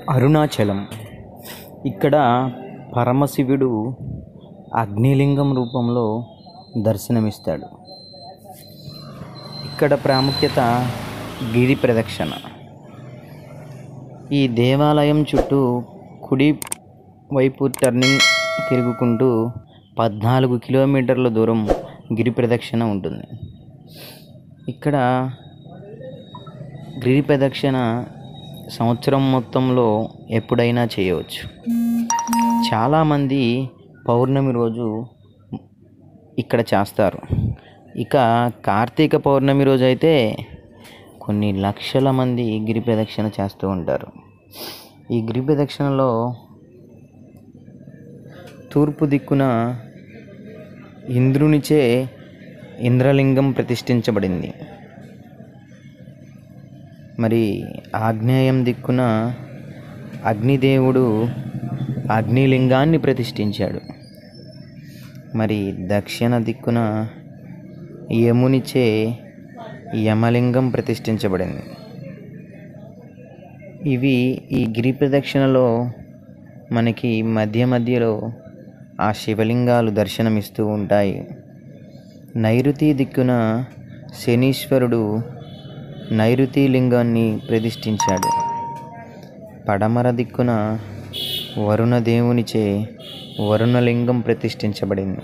అరుణాచలం ఇక్కడ పరమశివుడు అగ్నిలింగం రూపంలో దర్శనమిస్తాడు ఇక్కడ ప్రాముఖ్యత గిరి ప్రదక్షిణ ఈ దేవాలయం చుట్టూ కుడి వైపు టర్నింగ్ తిరుగుకుంటూ పద్నాలుగు కిలోమీటర్ల దూరం గిరి ప్రదక్షిణ ఉంటుంది ఇక్కడ గిరి ప్రదక్షిణ సంవత్సరం మొత్తంలో ఎప్పుడైనా చేయవచ్చు చాలామంది పౌర్ణమి రోజు ఇక్కడ చేస్తారు ఇక కార్తీక పౌర్ణమి రోజు అయితే కొన్ని లక్షల మంది గిరి ప్రదక్షిణ చేస్తూ ఉంటారు ఈ గిరి ప్రదక్షిణలో తూర్పు దిక్కున ఇంద్రునిచే ఇంద్రలింగం ప్రతిష్ఠించబడింది మరి ఆగ్నేయం దిక్కున అగ్నిదేవుడు అగ్నిలింగాన్ని ప్రతిష్ఠించాడు మరి దక్షిణ దిక్కున యమునిచే యమలింగం ప్రతిష్ఠించబడింది ఇవి ఈ గిరి ప్రదక్షిణలో మనకి మధ్య మధ్యలో ఆ శివలింగాలు దర్శనమిస్తూ ఉంటాయి నైరుతి దిక్కున శనీశ్వరుడు నైరుతి లింగాన్ని ప్రతిష్ఠించాడు పడమర దిక్కున వరుణదేవునిచే వరుణలింగం ప్రతిష్ఠించబడింది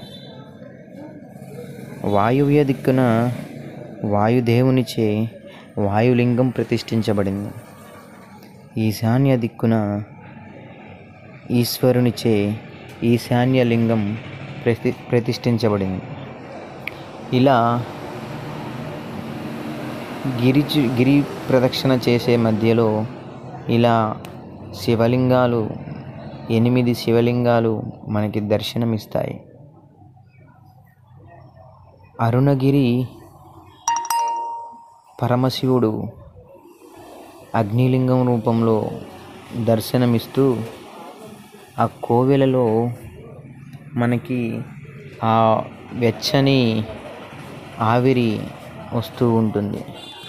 వాయువ్య దిక్కున వాయుదేవునిచే వాయులింగం ప్రతిష్ఠించబడింది ఈశాన్య దిక్కున ఈశ్వరునిచే ఈశాన్య లింగం ప్రతి ప్రతిష్ఠించబడింది ఇలా గిరి చు- గిరి ప్రదక్షిణ చేసే మధ్యలో ఇలా శివలింగాలు ఎనిమిది శివలింగాలు మనకి దర్శనమిస్తాయి అరుణగిరి పరమశివుడు అగ్నిలింగం రూపంలో దర్శనమిస్తూ ఆ కోవెలలో మనకి ఆ వెచ్చని ఆవిరి వస్తూ ఉంటుంది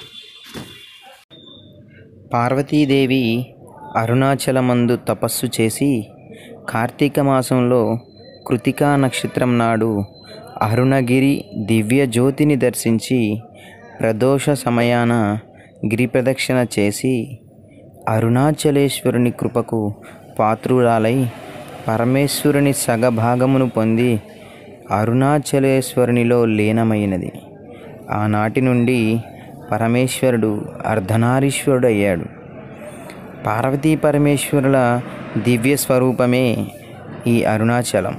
పార్వతీదేవి అరుణాచలమందు తపస్సు చేసి కార్తీక మాసంలో కృతికా నక్షత్రం నాడు అరుణగిరి దివ్య జ్యోతిని దర్శించి ప్రదోష సమయాన గిరి ప్రదక్షిణ చేసి అరుణాచలేశ్వరుని కృపకు పాత్రురాలై పరమేశ్వరుని సగభాగమును పొంది అరుణాచలేశ్వరునిలో లీనమైనది ఆనాటి నుండి పరమేశ్వరుడు అర్ధనారీశ్వరుడు అయ్యాడు పార్వతీ పరమేశ్వరుల దివ్య స్వరూపమే ఈ అరుణాచలం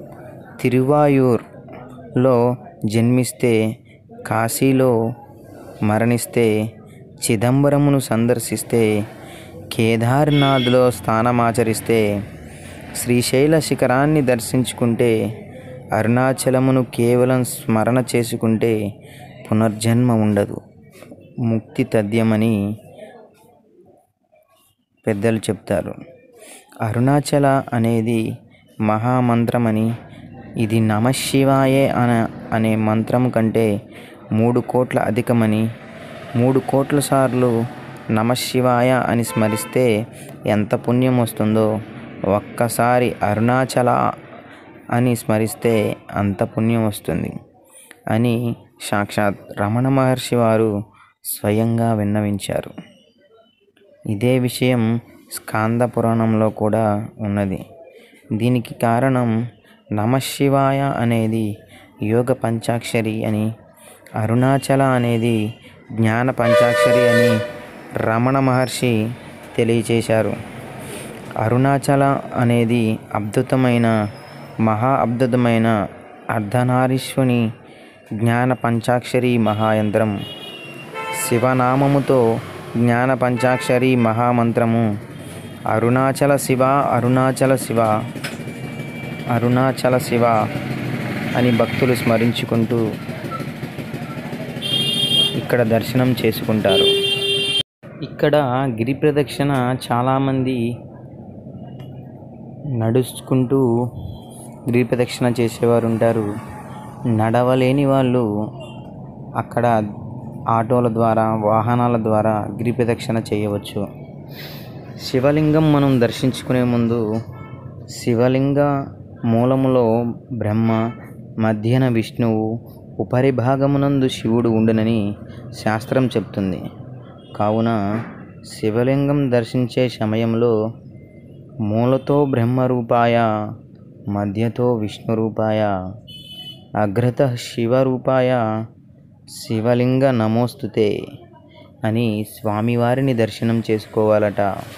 తిరువాయూర్లో జన్మిస్తే కాశీలో మరణిస్తే చిదంబరమును సందర్శిస్తే కేదార్నాథ్లో స్థానమాచరిస్తే శ్రీశైల శిఖరాన్ని దర్శించుకుంటే అరుణాచలమును కేవలం స్మరణ చేసుకుంటే పునర్జన్మ ఉండదు ముక్తి తథ్యమని పెద్దలు చెప్తారు అరుణాచల అనేది మహామంత్రమని ఇది నమశివాయే అన అనే మంత్రం కంటే మూడు కోట్ల అధికమని మూడు కోట్ల సార్లు నమశివాయ అని స్మరిస్తే ఎంత పుణ్యం వస్తుందో ఒక్కసారి అరుణాచల అని స్మరిస్తే అంత పుణ్యం వస్తుంది అని సాక్షాత్ రమణ మహర్షి వారు స్వయంగా విన్నవించారు ఇదే విషయం స్కాంద పురాణంలో కూడా ఉన్నది దీనికి కారణం నమశివాయ అనేది యోగ పంచాక్షరి అని అరుణాచల అనేది జ్ఞాన పంచాక్షరి అని రమణ మహర్షి తెలియచేశారు అరుణాచల అనేది అద్భుతమైన మహా అద్భుతమైన అర్ధనారీశ్వని జ్ఞాన పంచాక్షరి మహాయంత్రం శివనామముతో జ్ఞాన పంచాక్షరి మహామంత్రము అరుణాచల శివ అరుణాచల శివ అరుణాచల శివ అని భక్తులు స్మరించుకుంటూ ఇక్కడ దర్శనం చేసుకుంటారు ఇక్కడ గిరి ప్రదక్షిణ చాలామంది నడుచుకుంటూ గిరి ప్రదక్షిణ చేసేవారు ఉంటారు నడవలేని వాళ్ళు అక్కడ ఆటోల ద్వారా వాహనాల ద్వారా గిరి ప్రదక్షిణ చేయవచ్చు శివలింగం మనం దర్శించుకునే ముందు శివలింగ మూలములో బ్రహ్మ మధ్యన విష్ణువు ఉపరి భాగమునందు శివుడు ఉండునని శాస్త్రం చెప్తుంది కావున శివలింగం దర్శించే సమయంలో మూలతో బ్రహ్మరూపాయ మధ్యతో విష్ణురూపాయ అగ్రత శివరూపాయ శివలింగ నమోస్తుతే అని స్వామివారిని దర్శనం చేసుకోవాలట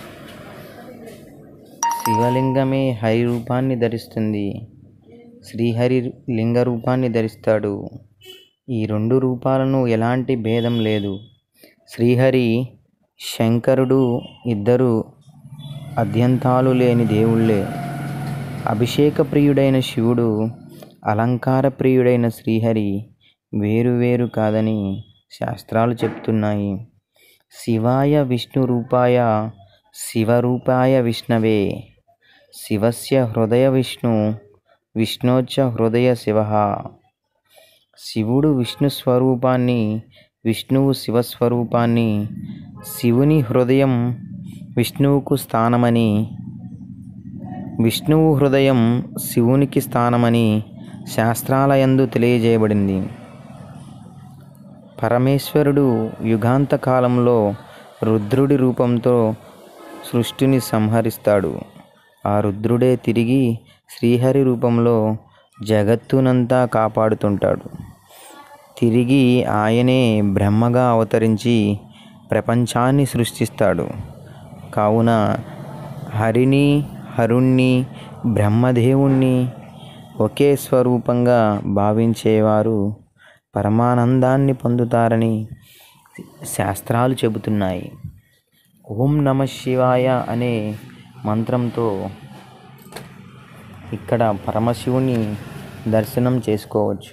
శివలింగమే హరి రూపాన్ని ధరిస్తుంది శ్రీహరి లింగ రూపాన్ని ధరిస్తాడు ఈ రెండు రూపాలను ఎలాంటి భేదం లేదు శ్రీహరి శంకరుడు ఇద్దరు అద్యంతాలు లేని దేవుళ్ళే అభిషేక ప్రియుడైన శివుడు అలంకార ప్రియుడైన శ్రీహరి వేరు వేరు కాదని శాస్త్రాలు చెప్తున్నాయి శివాయ విష్ణు రూపాయ శివరూపాయ విష్ణవే శివస్య హృదయ విష్ణు విష్ణోచ్చ హృదయ శివ శివుడు విష్ణు స్వరూపాన్ని విష్ణువు శివస్వరూపాన్ని శివుని హృదయం విష్ణువుకు స్థానమని విష్ణువు హృదయం శివునికి స్థానమని శాస్త్రాలయందు తెలియజేయబడింది పరమేశ్వరుడు యుగాంత కాలంలో రుద్రుడి రూపంతో సృష్టిని సంహరిస్తాడు ఆ రుద్రుడే తిరిగి శ్రీహరి రూపంలో జగత్తునంతా కాపాడుతుంటాడు తిరిగి ఆయనే బ్రహ్మగా అవతరించి ప్రపంచాన్ని సృష్టిస్తాడు కావున హరిని హరుణ్ణి బ్రహ్మదేవుణ్ణి ఒకే స్వరూపంగా భావించేవారు పరమానందాన్ని పొందుతారని శాస్త్రాలు చెబుతున్నాయి ఓం నమ శివాయ అనే మంత్రంతో ఇక్కడ పరమశివుని దర్శనం చేసుకోవచ్చు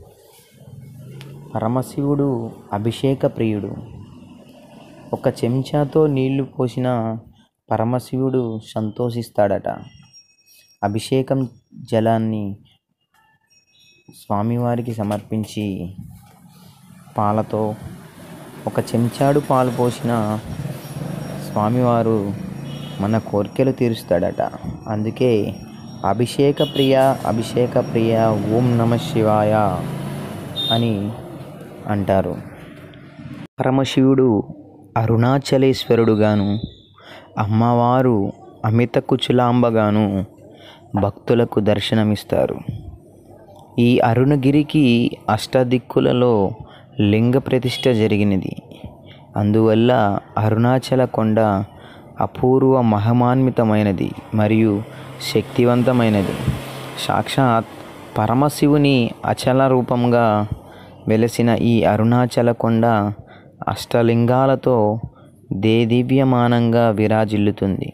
పరమశివుడు అభిషేక ప్రియుడు ఒక చెంచాతో నీళ్లు పోసిన పరమశివుడు సంతోషిస్తాడట అభిషేకం జలాన్ని స్వామివారికి సమర్పించి పాలతో ఒక చెంచాడు పాలు పోసిన స్వామివారు మన కోరికలు తీరుస్తాడట అందుకే అభిషేక ప్రియ అభిషేక ప్రియ ఓం నమ శివాయ అని అంటారు పరమశివుడు అరుణాచలేశ్వరుడుగాను అమ్మవారు అమిత కుచులాంబగాను భక్తులకు దర్శనమిస్తారు ఈ అరుణగిరికి అష్టదిక్కులలో లింగ ప్రతిష్ఠ జరిగినది అందువల్ల అరుణాచల కొండ అపూర్వ మహమాన్వితమైనది మరియు శక్తివంతమైనది సాక్షాత్ పరమశివుని అచల రూపంగా వెలసిన ఈ అరుణాచల కొండ అష్టలింగాలతో దేదీప్యమానంగా విరాజిల్లుతుంది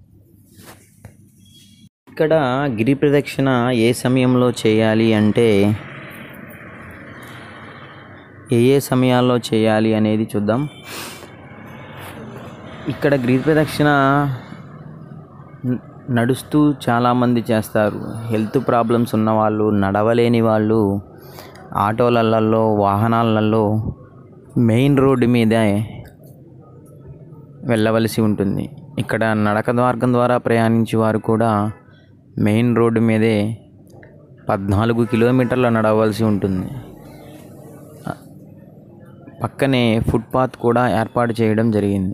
ఇక్కడ గిరి ప్రదక్షిణ ఏ సమయంలో చేయాలి అంటే ఏ ఏ సమయాల్లో చేయాలి అనేది చూద్దాం ఇక్కడ గిరి ప్రదక్షిణ న- నడుస్తూ చాలామంది చేస్తారు హెల్త్ ప్రాబ్లమ్స్ ఉన్నవాళ్ళు నడవలేని వాళ్ళు ఆటోలలో వాహనాలలో మెయిన్ రోడ్డు మీదే వెళ్ళవలసి ఉంటుంది ఇక్కడ నడక మార్గం ద్వారా ప్రయాణించే వారు కూడా మెయిన్ రోడ్డు మీదే పద్నాలుగు కిలోమీటర్లు నడవలసి ఉంటుంది పక్కనే ఫుట్పాత్ కూడా ఏర్పాటు చేయడం జరిగింది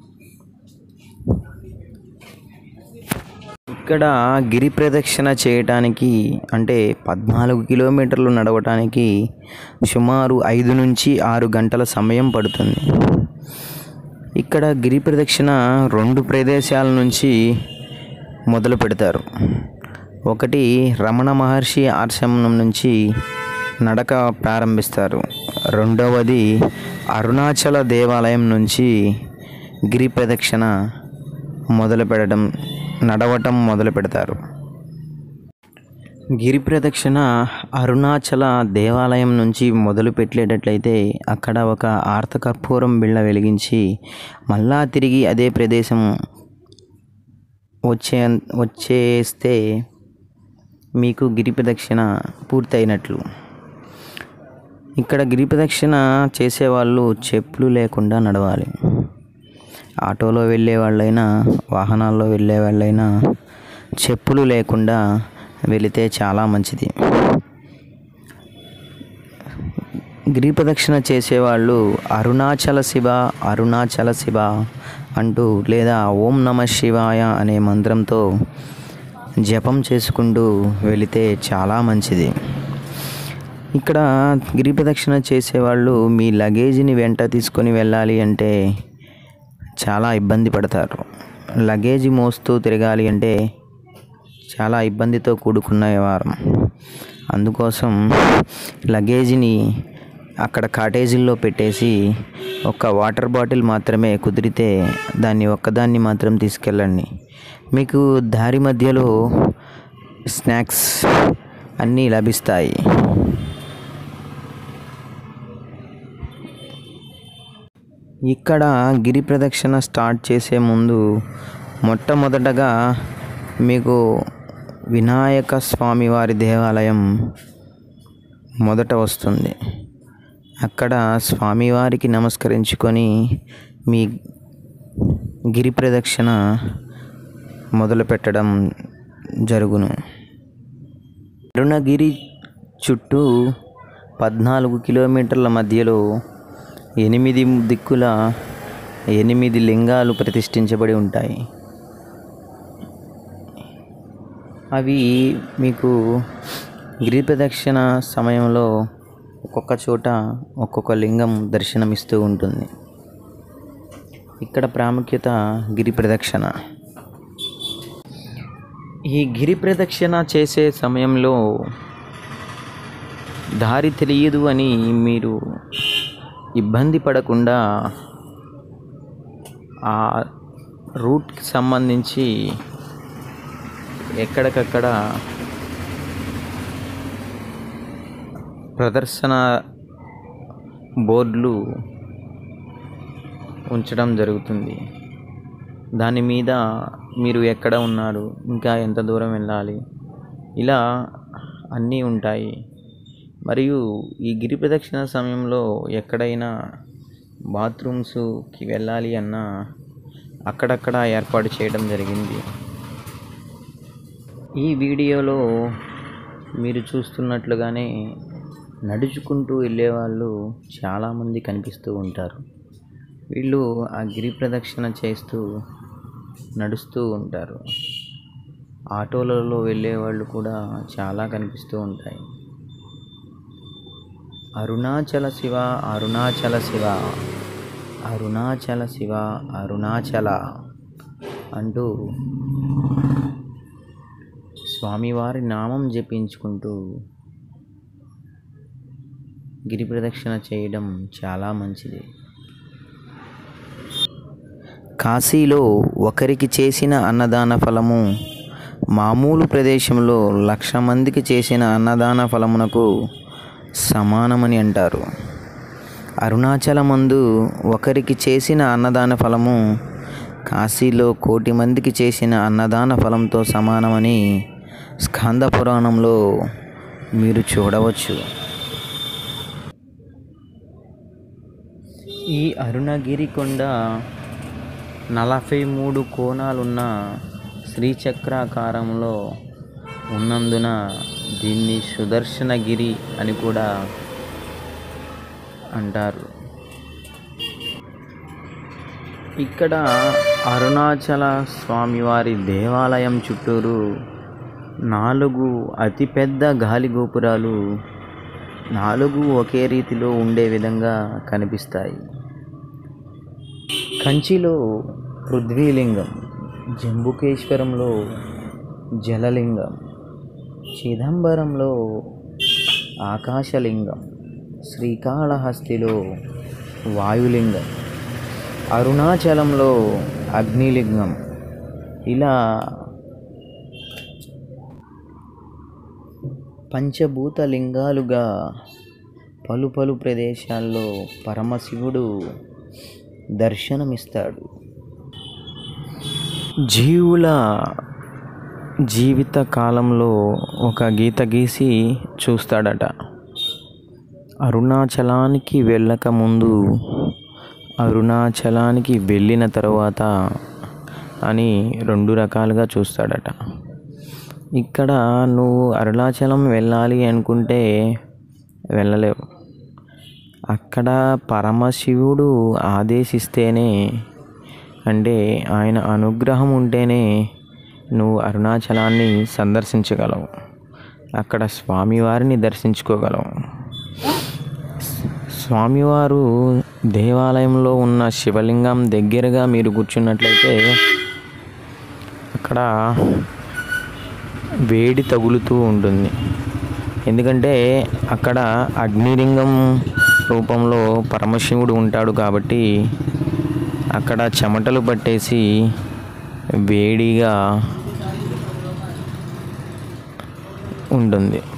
ఇక్కడ గిరి ప్రదక్షిణ చేయటానికి అంటే పద్నాలుగు కిలోమీటర్లు నడవటానికి సుమారు ఐదు నుంచి ఆరు గంటల సమయం పడుతుంది ఇక్కడ గిరి ప్రదక్షిణ రెండు ప్రదేశాల నుంచి మొదలు పెడతారు ఒకటి రమణ మహర్షి ఆశ్రమం నుంచి నడక ప్రారంభిస్తారు రెండవది అరుణాచల దేవాలయం నుంచి గిరి ప్రదక్షిణ మొదలు పెట్టడం నడవటం మొదలు పెడతారు గిరి ప్రదక్షిణ అరుణాచల దేవాలయం నుంచి మొదలు పెట్టేటట్లయితే అక్కడ ఒక ఆర్తకర్పూరం బిళ్ళ వెలిగించి మళ్ళా తిరిగి అదే ప్రదేశం వచ్చే వచ్చేస్తే మీకు గిరి ప్రదక్షిణ పూర్తయినట్లు ఇక్కడ గిరి ప్రదక్షిణ చేసేవాళ్ళు చెప్పులు లేకుండా నడవాలి ఆటోలో వెళ్ళే వాళ్ళైనా వాహనాల్లో వెళ్ళే వాళ్ళైనా చెప్పులు లేకుండా వెళితే చాలా మంచిది గిరి ప్రదక్షిణ చేసేవాళ్ళు అరుణాచల శివ అరుణాచల శివ అంటూ లేదా ఓం నమ శివాయ అనే మంత్రంతో జపం చేసుకుంటూ వెళితే చాలా మంచిది ఇక్కడ గిరి ప్రదక్షిణ చేసేవాళ్ళు మీ లగేజీని వెంట తీసుకొని వెళ్ళాలి అంటే చాలా ఇబ్బంది పడతారు లగేజీ మోస్తూ తిరగాలి అంటే చాలా ఇబ్బందితో కూడుకున్న వ్యవహారం అందుకోసం లగేజీని అక్కడ కాటేజీల్లో పెట్టేసి ఒక వాటర్ బాటిల్ మాత్రమే కుదిరితే దాన్ని ఒక్కదాన్ని మాత్రం తీసుకెళ్ళండి మీకు దారి మధ్యలో స్నాక్స్ అన్నీ లభిస్తాయి ఇక్కడ గిరి ప్రదక్షిణ స్టార్ట్ చేసే ముందు మొట్టమొదటగా మీకు వినాయక స్వామి వారి దేవాలయం మొదట వస్తుంది అక్కడ స్వామివారికి నమస్కరించుకొని మీ గిరి ప్రదక్షిణ మొదలు పెట్టడం జరుగును అరుణగిరి చుట్టూ పద్నాలుగు కిలోమీటర్ల మధ్యలో ఎనిమిది దిక్కుల ఎనిమిది లింగాలు ప్రతిష్ఠించబడి ఉంటాయి అవి మీకు గిరి ప్రదక్షిణ సమయంలో ఒక్కొక్క చోట ఒక్కొక్క లింగం దర్శనమిస్తూ ఉంటుంది ఇక్కడ ప్రాముఖ్యత గిరి ప్రదక్షిణ ఈ గిరి ప్రదక్షిణ చేసే సమయంలో దారి తెలియదు అని మీరు ఇబ్బంది పడకుండా ఆ రూట్కి సంబంధించి ఎక్కడికక్కడ ప్రదర్శన బోర్డులు ఉంచడం జరుగుతుంది దాని మీద మీరు ఎక్కడ ఉన్నారు ఇంకా ఎంత దూరం వెళ్ళాలి ఇలా అన్నీ ఉంటాయి మరియు ఈ గిరి ప్రదక్షిణ సమయంలో ఎక్కడైనా బాత్రూమ్స్కి వెళ్ళాలి అన్నా అక్కడక్కడ ఏర్పాటు చేయడం జరిగింది ఈ వీడియోలో మీరు చూస్తున్నట్లుగానే నడుచుకుంటూ వెళ్ళేవాళ్ళు చాలామంది కనిపిస్తూ ఉంటారు వీళ్ళు ఆ గిరి ప్రదక్షిణ చేస్తూ నడుస్తూ ఉంటారు ఆటోలలో వెళ్ళే వాళ్ళు కూడా చాలా కనిపిస్తూ ఉంటాయి అరుణాచల శివ అరుణాచల శివ అరుణాచల శివ అరుణాచల అంటూ స్వామివారి నామం జపించుకుంటూ గిరి ప్రదక్షిణ చేయడం చాలా మంచిది కాశీలో ఒకరికి చేసిన అన్నదాన ఫలము మామూలు ప్రదేశంలో లక్ష మందికి చేసిన అన్నదాన ఫలమునకు సమానమని అంటారు అరుణాచలమందు ఒకరికి చేసిన అన్నదాన ఫలము కాశీలో కోటి మందికి చేసిన అన్నదాన ఫలంతో సమానమని స్కంద పురాణంలో మీరు చూడవచ్చు ఈ అరుణగిరి కొండ నలభై మూడు కోణాలున్న శ్రీచక్రాకారంలో ఉన్నందున దీన్ని సుదర్శనగిరి అని కూడా అంటారు ఇక్కడ అరుణాచల స్వామివారి దేవాలయం చుట్టూరు నాలుగు అతిపెద్ద గాలి గోపురాలు నాలుగు ఒకే రీతిలో ఉండే విధంగా కనిపిస్తాయి కంచిలో పృథ్వీలింగం జంబుకేశ్వరంలో జలలింగం చిదంబరంలో ఆకాశలింగం శ్రీకాళహస్తిలో వాయులింగం అరుణాచలంలో అగ్నిలింగం ఇలా పంచభూత లింగాలుగా పలు పలు ప్రదేశాల్లో పరమశివుడు దర్శనమిస్తాడు జీవుల జీవిత కాలంలో ఒక గీత గీసి చూస్తాడట అరుణాచలానికి వెళ్ళక ముందు అరుణాచలానికి వెళ్ళిన తర్వాత అని రెండు రకాలుగా చూస్తాడట ఇక్కడ నువ్వు అరుణాచలం వెళ్ళాలి అనుకుంటే వెళ్ళలేవు అక్కడ పరమశివుడు ఆదేశిస్తేనే అంటే ఆయన అనుగ్రహం ఉంటేనే నువ్వు అరుణాచలాన్ని సందర్శించగలవు అక్కడ స్వామివారిని దర్శించుకోగలవు స్వామివారు దేవాలయంలో ఉన్న శివలింగం దగ్గరగా మీరు కూర్చున్నట్లయితే అక్కడ వేడి తగులుతూ ఉంటుంది ఎందుకంటే అక్కడ అగ్నిలింగం రూపంలో పరమశివుడు ఉంటాడు కాబట్టి అక్కడ చెమటలు పట్టేసి వేడిగా ఉంటుంది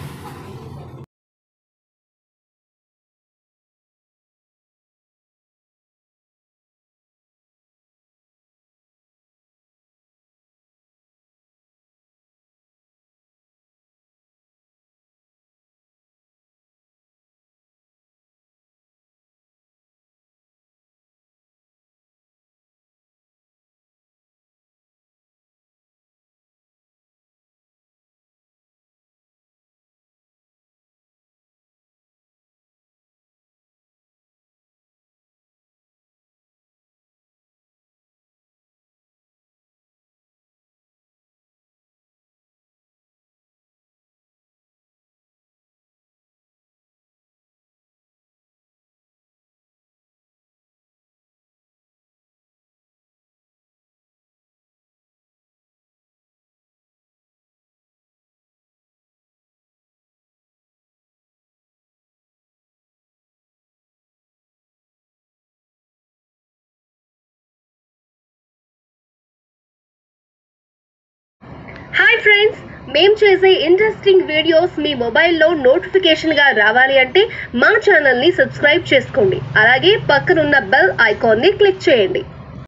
హాయ్ ఫ్రెండ్స్ మేము చేసే ఇంట్రెస్టింగ్ వీడియోస్ మీ మొబైల్లో నోటిఫికేషన్గా రావాలి అంటే మా ఛానల్ని సబ్స్క్రైబ్ చేసుకోండి అలాగే పక్కనున్న బెల్ ఐకాన్ని క్లిక్ చేయండి